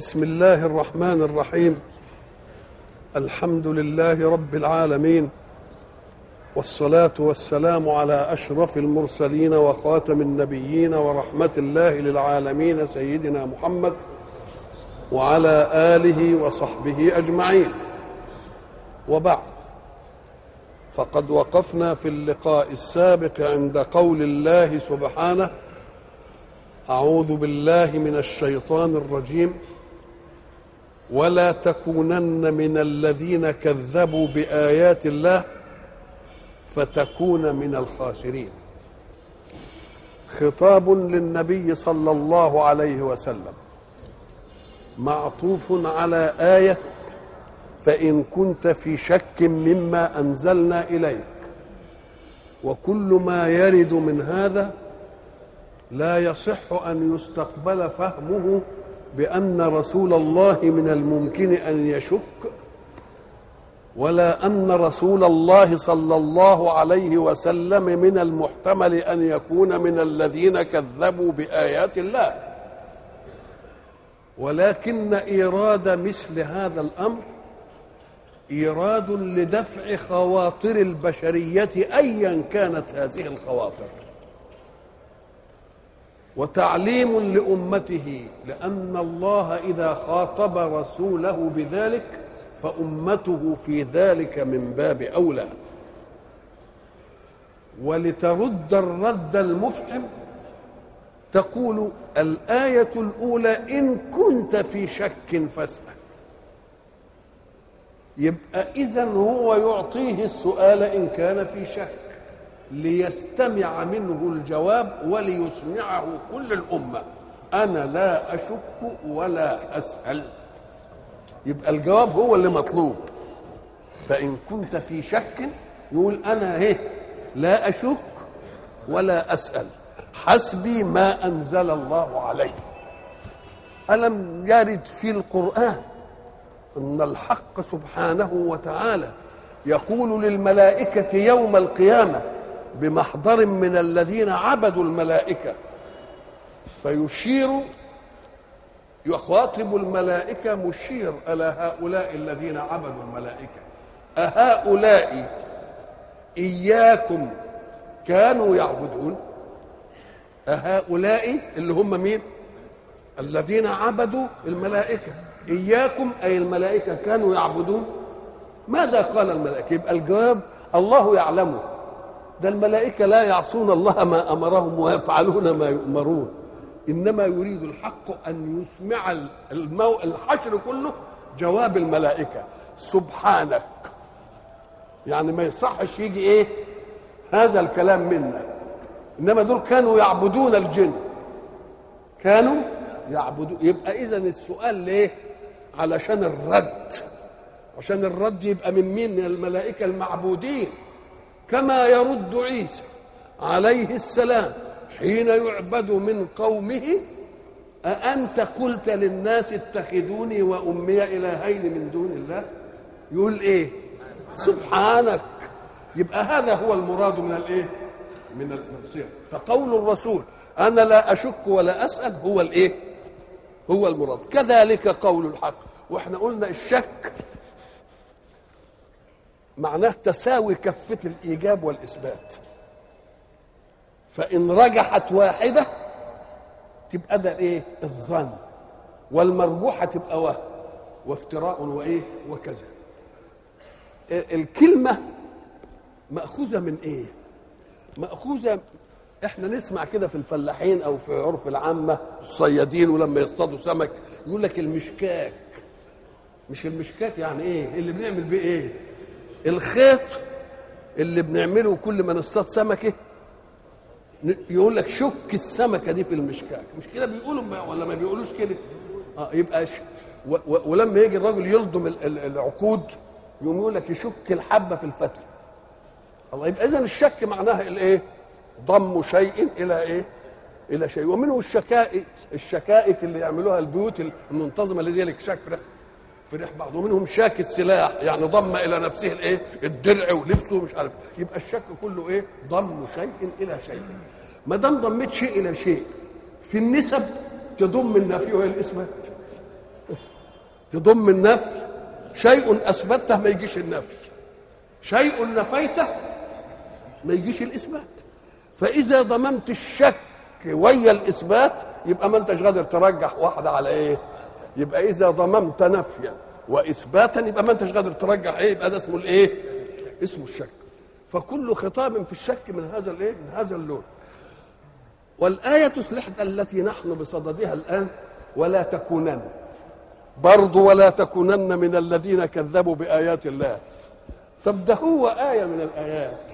بسم الله الرحمن الرحيم الحمد لله رب العالمين والصلاة والسلام على أشرف المرسلين وخاتم النبيين ورحمة الله للعالمين سيدنا محمد وعلى آله وصحبه أجمعين وبعد فقد وقفنا في اللقاء السابق عند قول الله سبحانه أعوذ بالله من الشيطان الرجيم ولا تكونن من الذين كذبوا بآيات الله فتكون من الخاسرين خطاب للنبي صلى الله عليه وسلم معطوف على آية فإن كنت في شك مما أنزلنا إليك وكل ما يرد من هذا لا يصح ان يستقبل فهمه بان رسول الله من الممكن ان يشك ولا ان رسول الله صلى الله عليه وسلم من المحتمل ان يكون من الذين كذبوا بايات الله ولكن ايراد مثل هذا الامر ايراد لدفع خواطر البشريه ايا كانت هذه الخواطر وتعليم لامته لان الله اذا خاطب رسوله بذلك فامته في ذلك من باب اولى ولترد الرد المفحم تقول الايه الاولى ان كنت في شك فاسال يبقى اذا هو يعطيه السؤال ان كان في شك ليستمع منه الجواب وليسمعه كل الأمة أنا لا أشك ولا أسأل يبقى الجواب هو اللي مطلوب فإن كنت في شك يقول أنا إيه لا أشك ولا أسأل حسبي ما أنزل الله علي ألم يرد في القرآن أن الحق سبحانه وتعالى يقول للملائكة يوم القيامة بمحضر من الذين عبدوا الملائكة فيشير يخاطب الملائكة مشير على هؤلاء الذين عبدوا الملائكة أهؤلاء إياكم كانوا يعبدون أهؤلاء اللي هم مين الذين عبدوا الملائكة إياكم أي الملائكة كانوا يعبدون ماذا قال الملائكة يبقى الجواب الله يعلمه ده الملائكة لا يعصون الله ما أمرهم ويفعلون ما يؤمرون إنما يريد الحق أن يسمع المو... الحشر كله جواب الملائكة سبحانك يعني ما يصحش يجي إيه هذا الكلام منا إنما دول كانوا يعبدون الجن كانوا يعبدون يبقى إذا السؤال ليه علشان الرد عشان الرد يبقى من مين من الملائكة المعبودين كما يرد عيسى عليه السلام حين يعبد من قومه أأنت قلت للناس اتخذوني وأمي إلهين من دون الله يقول إيه سبحانك يبقى هذا هو المراد من الإيه من المصير فقول الرسول أنا لا أشك ولا أسأل هو الإيه هو المراد كذلك قول الحق واحنا قلنا الشك معناه تساوي كفة الإيجاب والإثبات فإن رجحت واحدة تبقى ده إيه الظن والمرجوحة تبقى وهم وافتراء وإيه وكذا الكلمة مأخوذة من إيه مأخوذة احنا نسمع كده في الفلاحين او في عرف العامه الصيادين ولما يصطادوا سمك يقول لك المشكاك مش المشكاك يعني ايه اللي بنعمل بيه ايه الخيط اللي بنعمله كل ما نصطاد سمكه يقول لك شك السمكه دي في المشكاك مش كده بيقولوا ولا ما بيقولوش كده اه يبقى ش... و... و... ولما يجي الراجل يلضم العقود يقوم يقول لك يشك الحبه في الفتله الله يبقى اذا الشك معناها الايه ضم شيء الى ايه الى شيء ومنه الشكائك الشكائك اللي يعملوها البيوت المنتظمه اللي زي الكشاك في في ريح بعض ومنهم شاك السلاح يعني ضم الى نفسه الايه الدرع ولبسه مش عارف يبقى الشك كله ايه ضم شيء الى شيء ما دام ضميت شيء الى شيء في النسب تضم النفي وهي الاثبات تضم النفي شيء اثبته ما يجيش النفي شيء نفيته ما يجيش الاثبات فاذا ضممت الشك ويا الاثبات يبقى ما انتش قادر ترجح واحده على ايه يبقى اذا ضممت نفيا واثباتا يبقى ما انتش قادر ترجح ايه يبقى ده اسمه الايه اسمه الشك فكل خطاب في الشك من هذا الايه من هذا اللون والآية سلحت التي نحن بصددها الآن ولا تكونن برضو ولا تكونن من الذين كذبوا بآيات الله طب ده هو آية من الآيات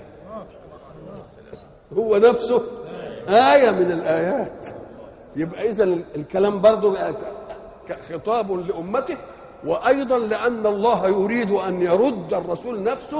هو نفسه آية من الآيات يبقى إذا الكلام برضو خطاب لأمته وأيضا لأن الله يريد أن يرد الرسول نفسه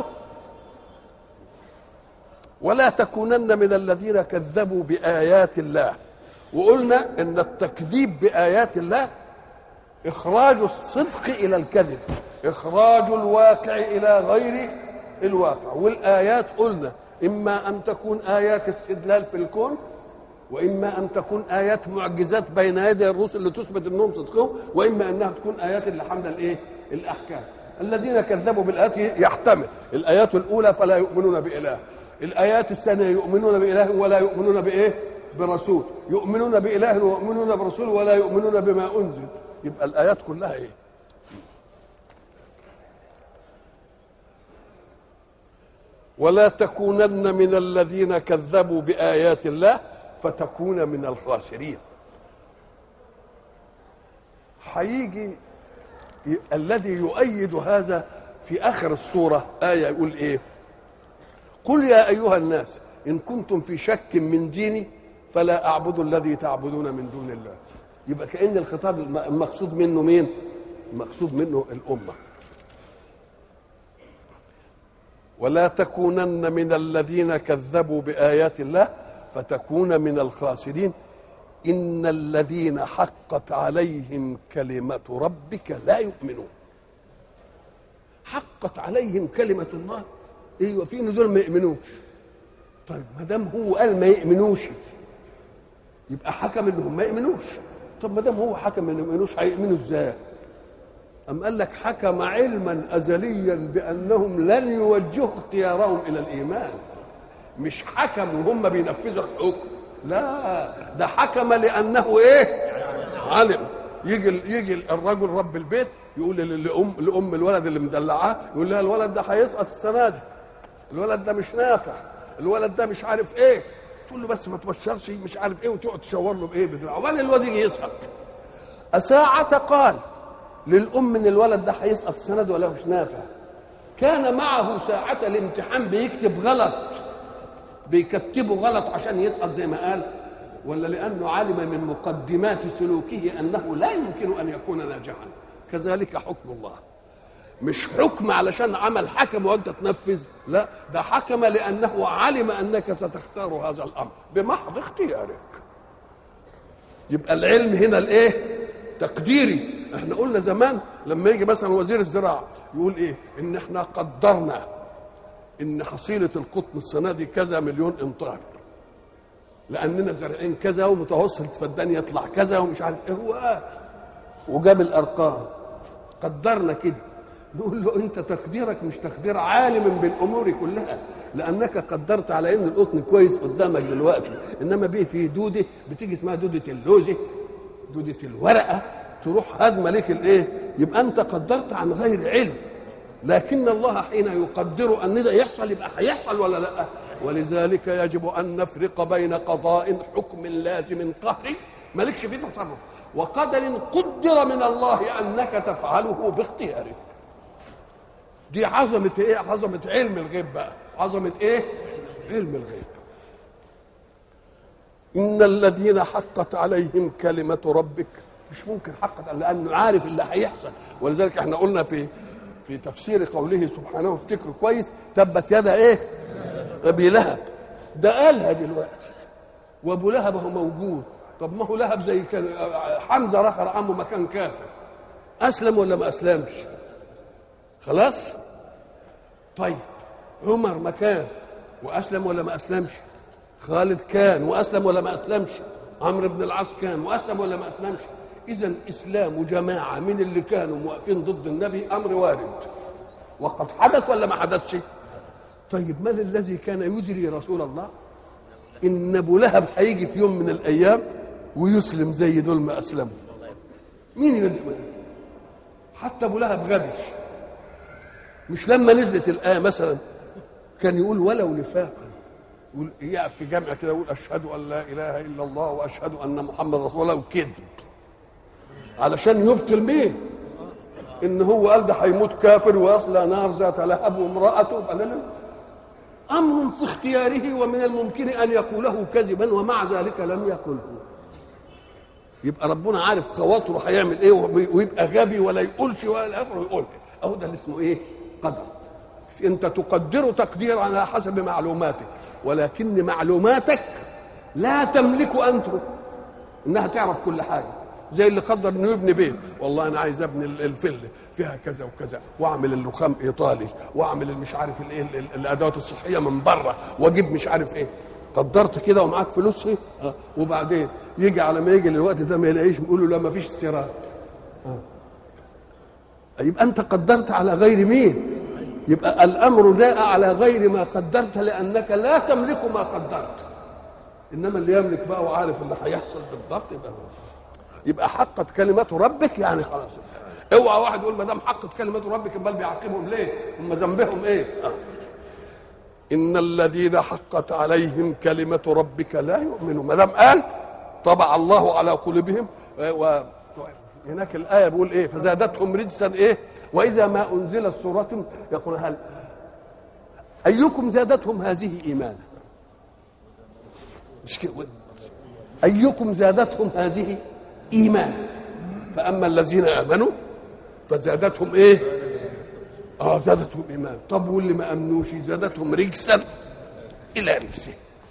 ولا تكونن من الذين كذبوا بآيات الله وقلنا ان التكذيب بآيات الله إخراج الصدق إلى الكذب إخراج الواقع إلى غير الواقع والآيات قلنا إما أن تكون آيات استدلال في الكون وإما أن تكون آيات معجزات بين يدي الرسل لتثبت أنهم صدقهم وإما أنها تكون آيات اللي حمل الإيه؟ الأحكام الذين كذبوا بالآيات يحتمل الآيات الأولى فلا يؤمنون بإله الآيات الثانية يؤمنون بإله ولا يؤمنون بإيه؟ برسول يؤمنون بإله ويؤمنون برسول ولا يؤمنون بما أنزل يبقى الآيات كلها إيه؟ ولا تكونن من الذين كذبوا بآيات الله فتكون من الخاسرين هيجي الذي يؤيد هذا في آخر السورة آية يقول إيه قل يا أيها الناس إن كنتم في شك من ديني فلا أعبد الذي تعبدون من دون الله يبقى كأن الخطاب المقصود منه مين المقصود منه الأمة ولا تكونن من الذين كذبوا بآيات الله فتكون من الخاسرين إن الذين حقت عليهم كلمة ربك لا يؤمنون حقت عليهم كلمة الله ايوه في ان دول ما يؤمنوش طيب ما دام هو قال ما يؤمنوش يبقى حكم انهم ما يؤمنوش طب ما دام هو حكم انهم ما يؤمنوش هيؤمنوا ازاي أم قال لك حكم علما أزليا بأنهم لن يوجهوا اختيارهم إلى الإيمان مش حكم وهم بينفذوا الحكم لا ده حكم لأنه إيه علم يجي يجي الرجل رب البيت يقول لأم لأم الولد اللي مدلعاه يقول لها الولد ده هيسقط السنة دي الولد ده مش نافع الولد ده مش عارف ايه تقول له بس ما تبشرش مش عارف ايه وتقعد تشاور له بايه بدراعه وبعدين الولد يجي يسقط أساعة قال للأم إن الولد ده هيسقط السنة دي ولا مش نافع كان معه ساعة الامتحان بيكتب غلط بيكتبه غلط عشان يسقط زي ما قال ولا لأنه علم من مقدمات سلوكه أنه لا يمكن أن يكون ناجحا كذلك حكم الله مش حكم علشان عمل حكم وانت تنفذ لا ده حكم لانه علم انك ستختار هذا الامر بمحض اختيارك يبقى العلم هنا الايه تقديري احنا قلنا زمان لما يجي مثلا وزير الزراعه يقول ايه ان احنا قدرنا ان حصيله القطن السنه دي كذا مليون امتار لاننا زارعين كذا ومتوسط فدان يطلع كذا ومش عارف ايه هو قال وجاب الارقام قدرنا كده نقول له انت تقديرك مش تقدير عالم بالامور كلها لانك قدرت على ان القطن كويس قدامك دلوقتي انما بيه في دوده بتيجي اسمها دوده اللوزه دوده الورقه تروح هدمه لك الايه يبقى انت قدرت عن غير علم لكن الله حين يقدر ان ده يحصل يبقى هيحصل ولا لا ولذلك يجب ان نفرق بين قضاء حكم لازم قهري مالكش فيه تصرف وقدر قدر من الله انك تفعله باختيارك دي عظمة ايه؟ عظمة علم الغيب بقى، عظمة ايه؟ علم الغيب. إن الذين حقت عليهم كلمة ربك مش ممكن حقت لأنه عارف اللي هيحصل، ولذلك احنا قلنا في في تفسير قوله سبحانه افتكروا كويس تبت يدا ايه؟ أبي لهب. ده قالها دلوقتي. وأبو لهب هو موجود. طب ما هو لهب زي كان حمزة رخر عمه مكان كافر. أسلم ولا ما أسلمش؟ خلاص طيب عمر مكان واسلم ولا ما اسلمش خالد كان واسلم ولا ما اسلمش عمرو بن العاص كان واسلم ولا ما اسلمش اذا اسلام جماعه من اللي كانوا واقفين ضد النبي امر وارد وقد حدث ولا ما حدثش طيب من الذي كان يدري رسول الله ان ابو لهب هيجي في يوم من الايام ويسلم زي دول ما اسلموا مين يدري حتى ابو لهب غبي مش لما نزلت الايه مثلا كان يقول ولو نفاقا يقول يقف في جامع كده يقول اشهد ان لا اله الا الله واشهد ان محمد رسول الله وكذب علشان يبطل مين ان هو قال ده هيموت كافر ويصلى نار ذات لهب وامراته بل امر في اختياره ومن الممكن ان يقوله كذبا ومع ذلك لم يقله يبقى ربنا عارف خواطره هيعمل ايه ويبقى غبي ولا يقولش ولا اخره يقول اهو ده اللي اسمه ايه قدر انت تقدر تقدير على حسب معلوماتك ولكن معلوماتك لا تملك انت انها تعرف كل حاجه زي اللي قدر انه يبني بيت والله انا عايز ابني الفله فيها كذا وكذا واعمل اللخام ايطالي واعمل مش عارف الايه الادوات الصحيه من بره واجيب مش عارف ايه قدرت كده ومعاك فلوس ايه آه. وبعدين يجي على ما يجي الوقت ده ما يلاقيش يقولوا لا ما فيش استيراد آه. يبقى انت قدرت على غير مين يبقى الامر جاء على غير ما قدرت لانك لا تملك ما قدرت انما اللي يملك بقى وعارف اللي هيحصل بالضبط يبقى هو يبقى حقت كلمة ربك يعني خلاص اوعى واحد يقول ما دام حقت كلمة ربك امال بيعاقبهم ليه؟ هم ذنبهم ايه؟ آه. ان الذين حقت عليهم كلمة ربك لا يؤمنوا ما دام قال طبع الله على قلوبهم و هناك الآية بيقول ايه؟ فزادتهم رجسا ايه؟ وإذا ما أنزلت سورة يقول هل أيكم زادتهم هذه إيمانا؟ مش كده أيكم زادتهم هذه ايمانا فاما الذين امنوا فزادتهم ايه اه زادتهم ايمان طب واللي ما امنوش زادتهم رجسا الى رجسه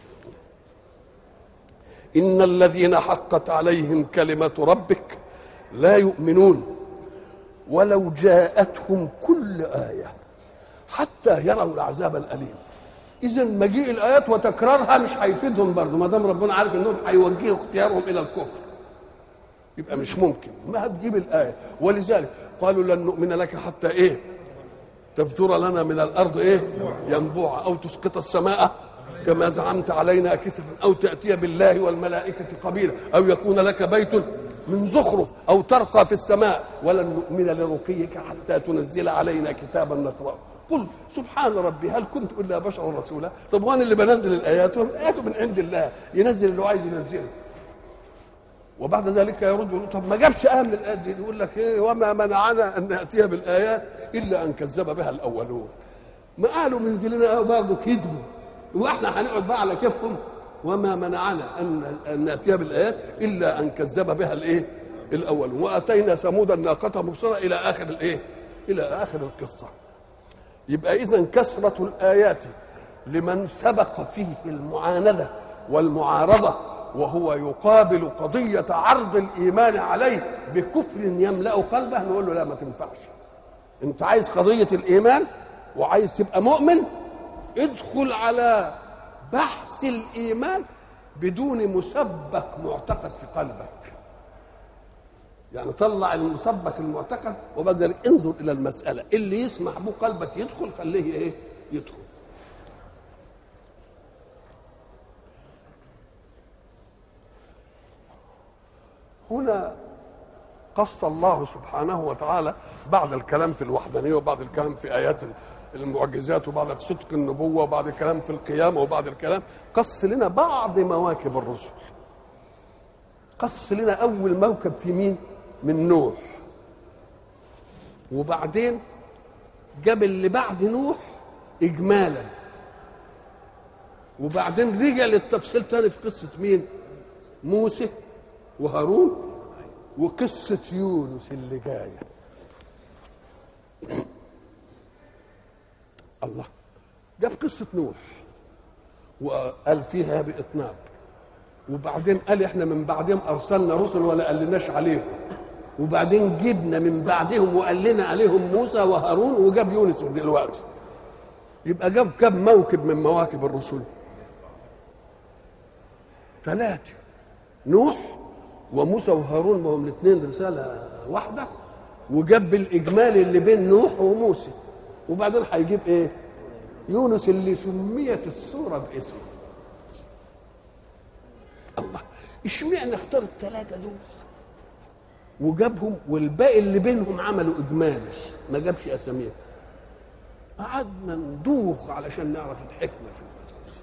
ان الذين حقت عليهم كلمه ربك لا يؤمنون ولو جاءتهم كل ايه حتى يروا العذاب الاليم اذا مجيء الايات وتكرارها مش هيفيدهم برضه ما دام ربنا عارف انهم هيوجهوا اختيارهم الى الكفر يبقى مش ممكن ما هتجيب الآية ولذلك قالوا لن نؤمن لك حتى إيه تفجر لنا من الأرض إيه ينبوعا أو تسقط السماء كما زعمت علينا كسفا أو تأتي بالله والملائكة قبيلا أو يكون لك بيت من زخرف أو ترقى في السماء ولن نؤمن لرقيك حتى تنزل علينا كتابا نقرأه قل سبحان ربي هل كنت الا بشرا رسولا طب وانا اللي بنزل الايات الايات من عند الله ينزل اللي هو عايز ينزله وبعد ذلك يرد يقول طب ما جابش آية من الآيات دي يقول لك إيه وما منعنا أن نأتي بالآيات إلا أن كذب بها الأولون ما قالوا من ذلنا برضه كذبوا واحنا هنقعد بقى على كيفهم وما منعنا أن أن نأتي بالآيات إلا أن كذب بها الإيه الأولون وأتينا ثمود الناقة مبصرة إلى آخر الإيه إلى آخر القصة يبقى إذا كثرة الآيات لمن سبق فيه المعاندة والمعارضة وهو يقابل قضية عرض الإيمان عليه بكفر يملأ قلبه نقول له لا ما تنفعش أنت عايز قضية الإيمان وعايز تبقى مؤمن ادخل على بحث الإيمان بدون مسبق معتقد في قلبك يعني طلع المسبق المعتقد وبعد ذلك انظر إلى المسألة اللي يسمح به قلبك يدخل خليه إيه يدخل هنا قص الله سبحانه وتعالى بعد الكلام في الوحدانية وبعد الكلام في آيات المعجزات وبعد في صدق النبوة وبعد الكلام في القيامة وبعد الكلام قص لنا بعض مواكب الرسل قص لنا أول موكب في مين من نوح وبعدين جاب اللي بعد نوح إجمالا وبعدين رجع للتفصيل تاني في قصة مين موسى وهارون وقصة يونس اللي جاية الله ده في قصة نوح وقال فيها بإطناب وبعدين قال احنا من بعدهم ارسلنا رسل ولا قالناش عليهم وبعدين جبنا من بعدهم وقال لنا عليهم موسى وهارون وجاب يونس دلوقتي يبقى جاب كم موكب من مواكب الرسل ثلاثة نوح وموسى وهارون ما هم الاثنين رساله واحده وجاب بالاجمال اللي بين نوح وموسى وبعدين هيجيب ايه يونس اللي سميت السوره باسمه الله اشمعنى اختار الثلاثه دول وجابهم والباقي اللي بينهم عملوا اجمال ما جابش اساميهم قعدنا ندوخ علشان نعرف الحكمه في المسألة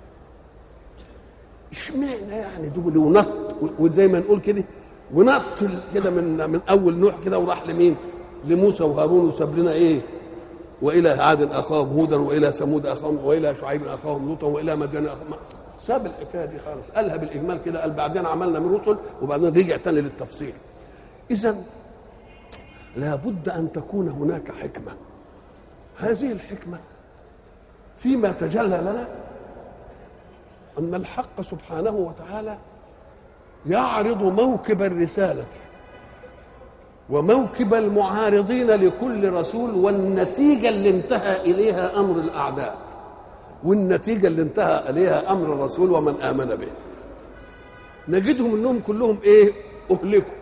اشمعنى يعني دول ونط وزي ما نقول كده ونط كده من من اول نوح كده وراح لمين؟ لموسى وهارون وساب لنا ايه؟ والى عاد اخاهم هودا والى ثمود اخاهم والى شعيب اخاهم لوطا والى مدين اخاهم ساب الحكايه دي خالص قالها بالاجمال كده قال بعدين عملنا من رسل وبعدين رجع تاني للتفصيل اذا لابد ان تكون هناك حكمه هذه الحكمه فيما تجلى لنا ان الحق سبحانه وتعالى يعرض موكب الرساله وموكب المعارضين لكل رسول والنتيجه اللي انتهى اليها امر الاعداء والنتيجه اللي انتهى اليها امر الرسول ومن امن به نجدهم انهم كلهم ايه اهلكوا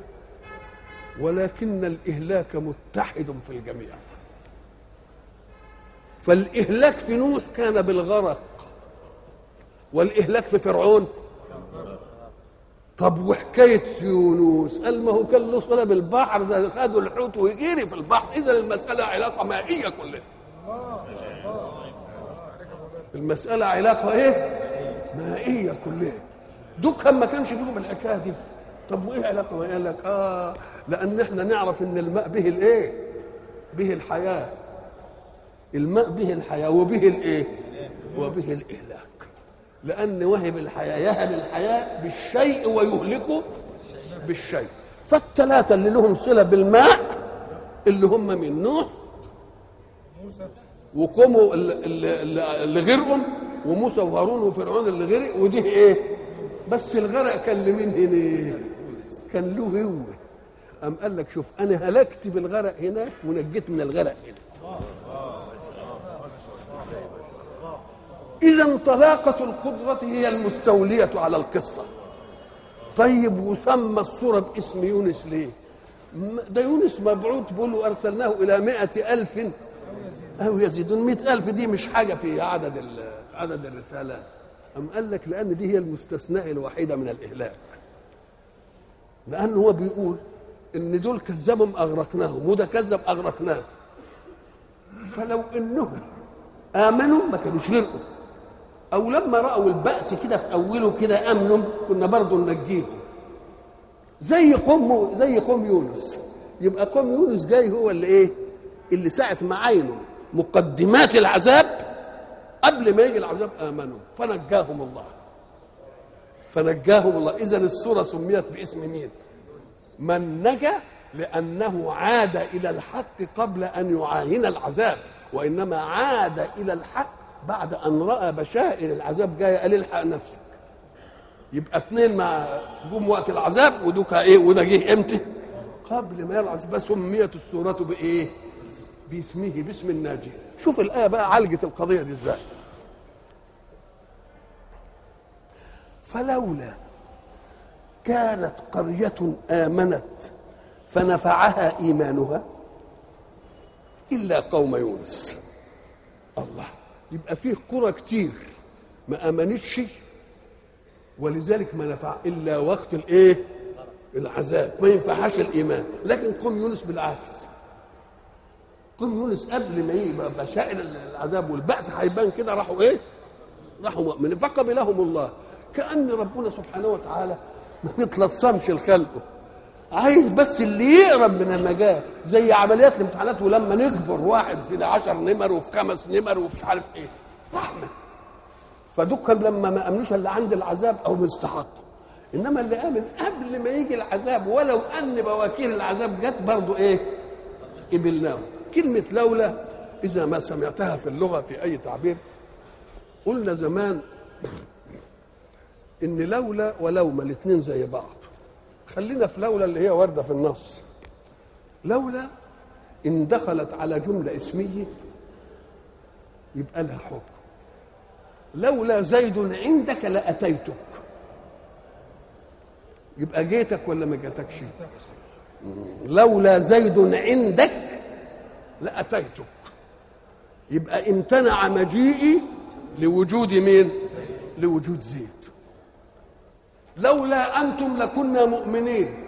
ولكن الاهلاك متحد في الجميع فالاهلاك في نوح كان بالغرق والاهلاك في فرعون طب وحكايه يونس قال ما هو كان له صله بالبحر ده خدوا الحوت ويجري في البحر اذا المساله علاقه مائيه كلها المساله علاقه ايه مائيه كلها دوك ما كانش فيهم الحكايه دي طب وايه علاقه قال لك اه لان احنا نعرف ان الماء به الايه به الحياه الماء به الحياه وبه الايه وبه الاهلاك لان وهب الحياه يهب الحياه بالشيء ويهلكه بالشيء فالثلاثه اللي لهم صله بالماء اللي هم من نوح وقوموا اللي, اللي غرقهم وموسى وهارون وفرعون اللي غرق ودي ايه بس الغرق كان لمين هنا كان له هو أم قال لك شوف أنا هلكت بالغرق هناك ونجيت من الغرق هنا إذا طلاقة القدرة هي المستولية على القصة طيب وسمى الصورة باسم يونس ليه ده يونس مبعوث بيقولوا أرسلناه إلى مائة ألف أو يزيدون مئة ألف دي مش حاجة في عدد عدد الرسالات أم قال لك لأن دي هي المستثناء الوحيدة من الإهلاك لأن هو بيقول إن دول كذبهم أغرقناهم وده كذب أغرقناه فلو إنهم آمنوا ما كانوش غرقوا أو لما رأوا البأس كده في أوله كده أمنوا كنا برضه ننجيهم زي قوم زي قوم يونس يبقى قوم يونس جاي هو اللي إيه اللي ساعة ما عينوا مقدمات العذاب قبل ما يجي العذاب امنوا فنجاهم الله فنجاهم الله اذا السوره سميت باسم مين من نجا لانه عاد الى الحق قبل ان يعاين العذاب وانما عاد الى الحق بعد ان راى بشائر العذاب جايه قال الحق نفسك يبقى اثنين مع جم وقت العذاب ودوكا ايه وده جه امتى قبل ما العذاب سميت السوره بايه باسمه باسم الناجي شوف الآية بقى عالجت القضية دي ازاي فلولا كانت قرية آمنت فنفعها إيمانها إلا قوم يونس الله يبقى فيه قرى كتير ما آمنتش ولذلك ما نفع إلا وقت الإيه؟ العذاب ما ينفعهاش الإيمان لكن قوم يونس بالعكس قوم يونس قبل ما يبقى بشائر العذاب والبأس هيبان كده راحوا ايه؟ راحوا مؤمنين فقبلهم الله كأن ربنا سبحانه وتعالى ما بيتلصمش لخلقه عايز بس اللي يقرب من النجاة زي عمليات الامتحانات ولما نكبر واحد في عشر نمر وفي خمس نمر وفي مش عارف ايه رحمة فدول لما ما امنوش اللي عند العذاب او مستحقوا انما اللي امن قبل ما يجي العذاب ولو ان بواكير العذاب جت برضه ايه قبلناهم كلمة لولا إذا ما سمعتها في اللغة في أي تعبير قلنا زمان إن لولا ولوما الاثنين زي بعض خلينا في لولا اللي هي واردة في النص لولا إن دخلت على جملة اسمية يبقى لها حكم لولا زيد عندك لأتيتك يبقى جيتك ولا ما جاتكش لولا زيد عندك لاتيتك يبقى امتنع مجيئي لوجود مين لوجود زيد لولا انتم لكنا مؤمنين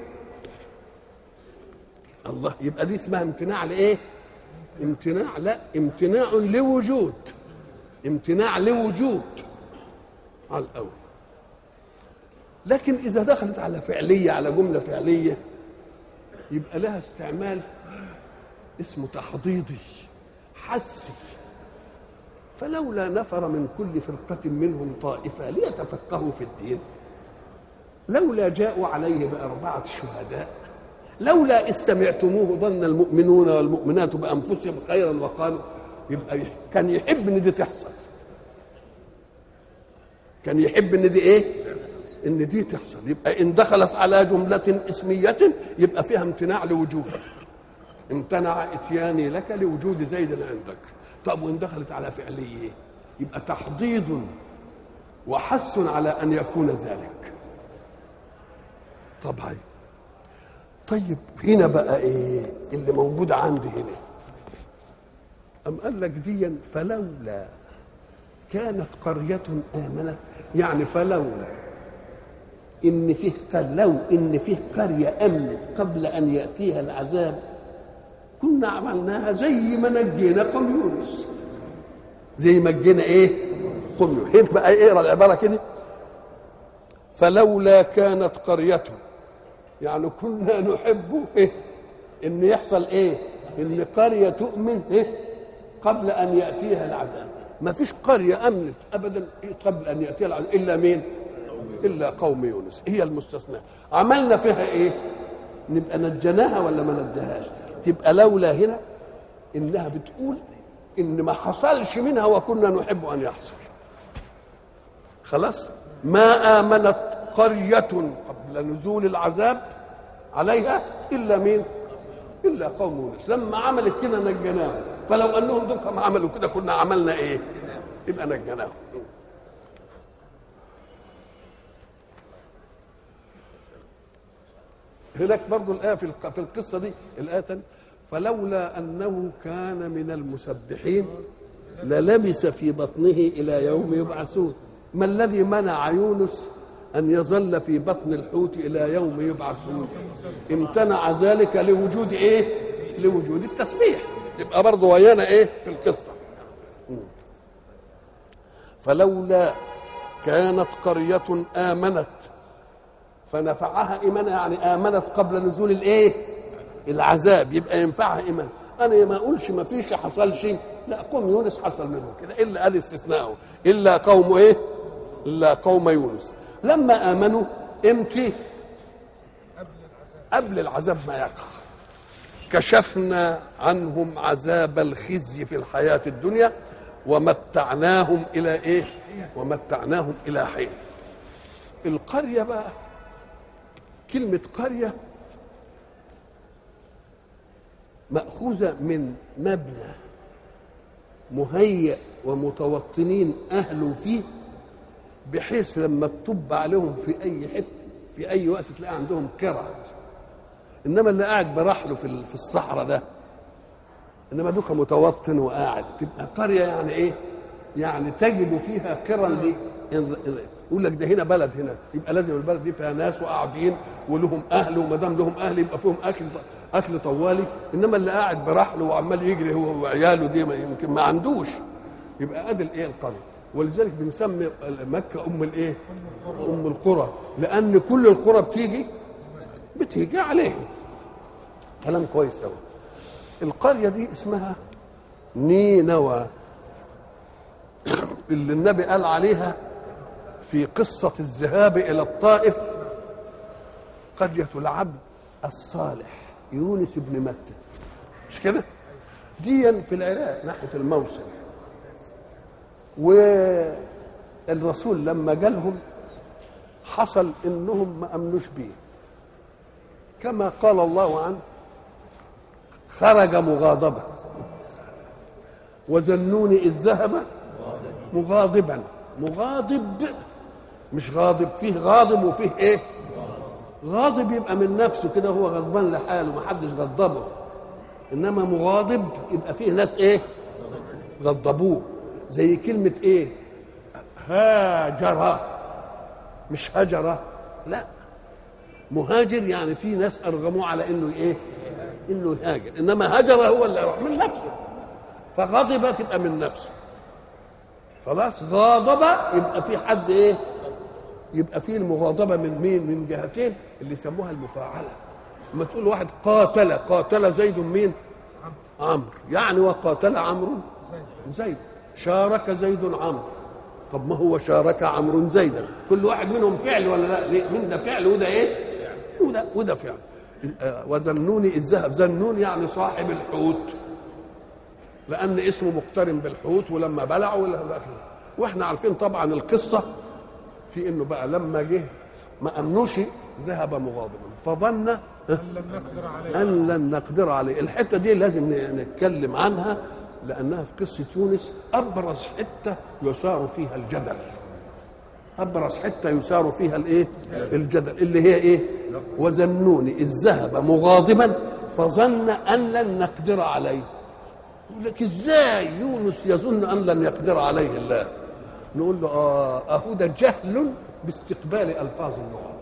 الله يبقى دي اسمها امتناع لايه امتناع لا امتناع لوجود امتناع لوجود على الاول لكن اذا دخلت على فعليه على جمله فعليه يبقى لها استعمال اسمه تحضيضي حسي فلولا نفر من كل فرقة منهم طائفة ليتفقهوا في الدين لولا جاءوا عليه بأربعة شهداء لولا إذ سمعتموه ظن المؤمنون والمؤمنات بأنفسهم خيرا وقالوا يبقى كان يحب إن دي تحصل كان يحب إن دي إيه؟ إن دي تحصل يبقى إن دخلت على جملة اسمية يبقى فيها امتناع لوجود امتنع اتياني لك لوجود زيد عندك طب وان دخلت على فعليه يبقى تحضيض وحث على ان يكون ذلك طبعا طيب هنا بقى ايه اللي موجود عندي هنا أم قال لك ديا فلولا كانت قرية آمنت يعني فلولا إن فيه قال لو إن فيه قرية أمنت قبل أن يأتيها العذاب كنا عملناها زي ما نجينا قوم يونس زي ما نجينا ايه قوم يونس هيك بقى اقرا العباره كده فلولا كانت قرية يعني كنا نحب إيه؟ ان يحصل ايه ان قرية تؤمن إيه؟ قبل ان ياتيها العذاب ما فيش قرية امنت ابدا قبل ان ياتيها العذاب الا مين الا قوم يونس هي المستثنى عملنا فيها ايه نبقى نجيناها ولا ما نجيهاش تبقى لولا هنا انها بتقول ان ما حصلش منها وكنا نحب ان يحصل خلاص ما امنت قريه قبل نزول العذاب عليها الا مين الا قوم يونس لما عملت كده نجيناهم فلو انهم دول عملوا كده كنا عملنا ايه يبقى نجيناهم هناك برضو الآية في في القصة دي الآية تانية فلولا أنه كان من المسبحين للبس في بطنه إلى يوم يبعثون ما الذي منع يونس أن يظل في بطن الحوت إلى يوم يبعثون امتنع ذلك لوجود إيه لوجود التسبيح تبقى برضه ويانا إيه في القصة فلولا كانت قرية آمنت فنفعها ايمانها يعني امنت قبل نزول الايه العذاب يبقى ينفعها ايمان انا ما اقولش ما فيش حصل شيء لا قوم يونس حصل منهم كده الا ادي استثناءه الا قوم ايه الا قوم يونس لما امنوا امتى قبل العذاب ما يقع كشفنا عنهم عذاب الخزي في الحياه الدنيا ومتعناهم الى ايه ومتعناهم الى حين القريه بقى كلمة قرية مأخوذة من مبنى مهيأ ومتوطنين أهله فيه بحيث لما تطب عليهم في أي حتة في أي وقت تلاقي عندهم كرة إنما اللي قاعد برحله في في الصحراء ده إنما دوك متوطن وقاعد تبقى قرية يعني إيه؟ يعني تجد فيها قرى ليه؟ يقول لك ده هنا بلد هنا يبقى لازم البلد دي فيها ناس وقاعدين ولهم اهل وما دام لهم اهل يبقى فيهم اكل اكل طوالي انما اللي قاعد برحله وعمال يجري هو وعياله دي ما يمكن ما عندوش يبقى ادي الايه القريه ولذلك بنسمي مكه ام الايه؟ ام القرى لان كل القرى بتيجي بتيجي عليهم كلام كويس قوي القريه دي اسمها نينوى اللي النبي قال عليها في قصة الذهاب إلى الطائف قرية العبد الصالح يونس بن متى مش كده؟ ديا في العراق ناحية الموصل والرسول لما جالهم حصل انهم ما امنوش بيه كما قال الله عنه خرج مغاضبا وذنون اذ ذهب مغاضبا مغاضب مش غاضب فيه غاضب وفيه ايه غاضب يبقى من نفسه كده هو غضبان لحاله ما حدش غضبه انما مغاضب يبقى فيه ناس ايه غضبوه زي كلمة ايه هاجر مش هجرة لا مهاجر يعني في ناس ارغموه على انه ايه انه يهاجر انما هجر هو اللي يروح من نفسه فغضب تبقى من نفسه خلاص غاضب يبقى في حد ايه يبقى في المغاضبه من مين من جهتين اللي يسموها المفاعله لما تقول واحد قاتل قاتل زيد مين عمرو يعني وقاتل عمرو زيد شارك زيد عمرو طب ما هو شارك عمرو زيدا كل واحد منهم فعل ولا لا ليه؟ من ده فعل وده ايه وده وده فعل آه، وذنوني اذ ذهب ذنون يعني صاحب الحوت لان اسمه مقترن بالحوت ولما بلعوا الى اخره واحنا عارفين طبعا القصه في انه بقى لما جه ما امنوش ذهب مغاضبا فظن أن لن نقدر عليه ان لن نقدر عليه الحته دي لازم ن- نتكلم عنها لانها في قصه يونس ابرز حته يثار فيها الجدل ابرز حته يثار فيها الايه الجدل اللي هي ايه وذنوني اذ ذهب مغاضبا فظن ان لن نقدر عليه يقول لك ازاي يونس يظن ان لن يقدر عليه الله نقول له اه اهو ده جهل باستقبال الفاظ اللغه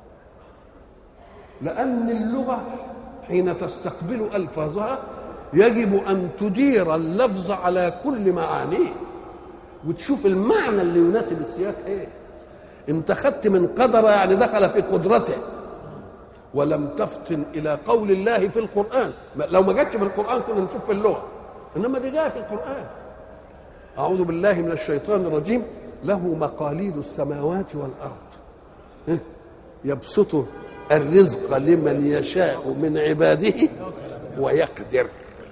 لأن اللغة حين تستقبل ألفاظها يجب أن تدير اللفظ على كل معانيه وتشوف المعنى اللي يناسب السياق ايه انت خدت من قدر يعني دخل في قدرته ولم تفطن الى قول الله في القران ما- لو ما جاتش في القران كنا نشوف في اللغه انما دي جايه في القران اعوذ بالله من الشيطان الرجيم له مقاليد السماوات والارض إيه؟ يبسط الرزق لمن يشاء من عباده ويقدر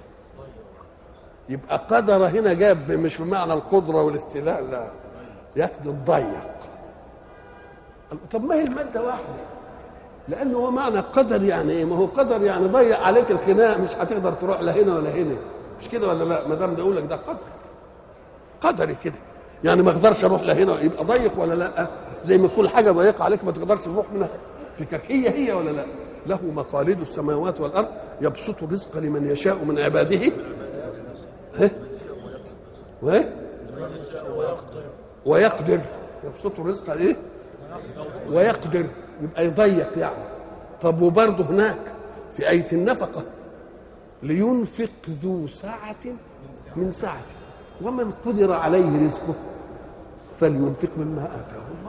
يبقى قدر هنا جاب مش بمعنى القدره والاستيلاء لا يقدر ضيق طب ما هي الماده واحده لانه هو معنى قدر يعني ايه ما هو قدر يعني ضيق عليك الخناق مش هتقدر تروح لا هنا ولا هنا مش كده ولا لا ما دام ده يقول لك ده قدر قدري كده يعني ما اقدرش اروح لا هنا يبقى ضيق ولا لا زي ما تكون حاجه ضيقه عليك ما تقدرش تروح منها فكك هي هي ولا لا له مقاليد السماوات والارض يبسط الرزق لمن يشاء من عباده ها و ويقدر يبسط الرزق ايه ويقدر يبقى يضيق يعني طب وبرضه هناك في آية النفقة لينفق ذو سعة من سعته ومن قدر عليه رزقه فلينفق مما آتاه الله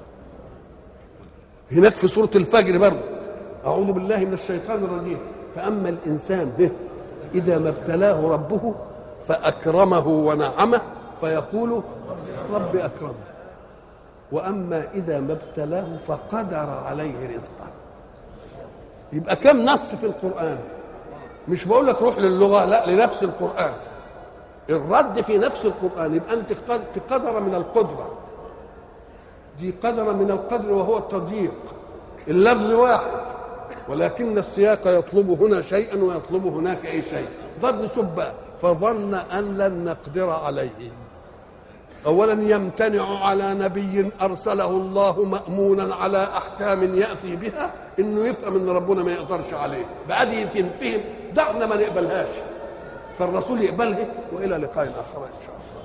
هناك في سورة الفجر برضه أعوذ بالله من الشيطان الرجيم فأما الإنسان به إذا ما ابتلاه ربه فأكرمه ونعمه فيقول رب أكرمه واما اذا ما ابتلاه فقدر عليه رزقه يبقى كم نص في القران مش بقول لك روح للغه لا لنفس القران الرد في نفس القران يبقى انت اخترت قدر من القدره دي قدر من القدر وهو التضييق اللفظ واحد ولكن السياق يطلب هنا شيئا ويطلب هناك اي شيء ضرب نشوف بقى فظن ان لن نقدر عليه اولا يمتنع على نبي ارسله الله مامونا على احكام ياتي بها انه يفهم ان ربنا ما يقدرش عليه بعد تنفهم دعنا ما نقبلهاش فالرسول يقبلها والى لقاء اخر ان شاء الله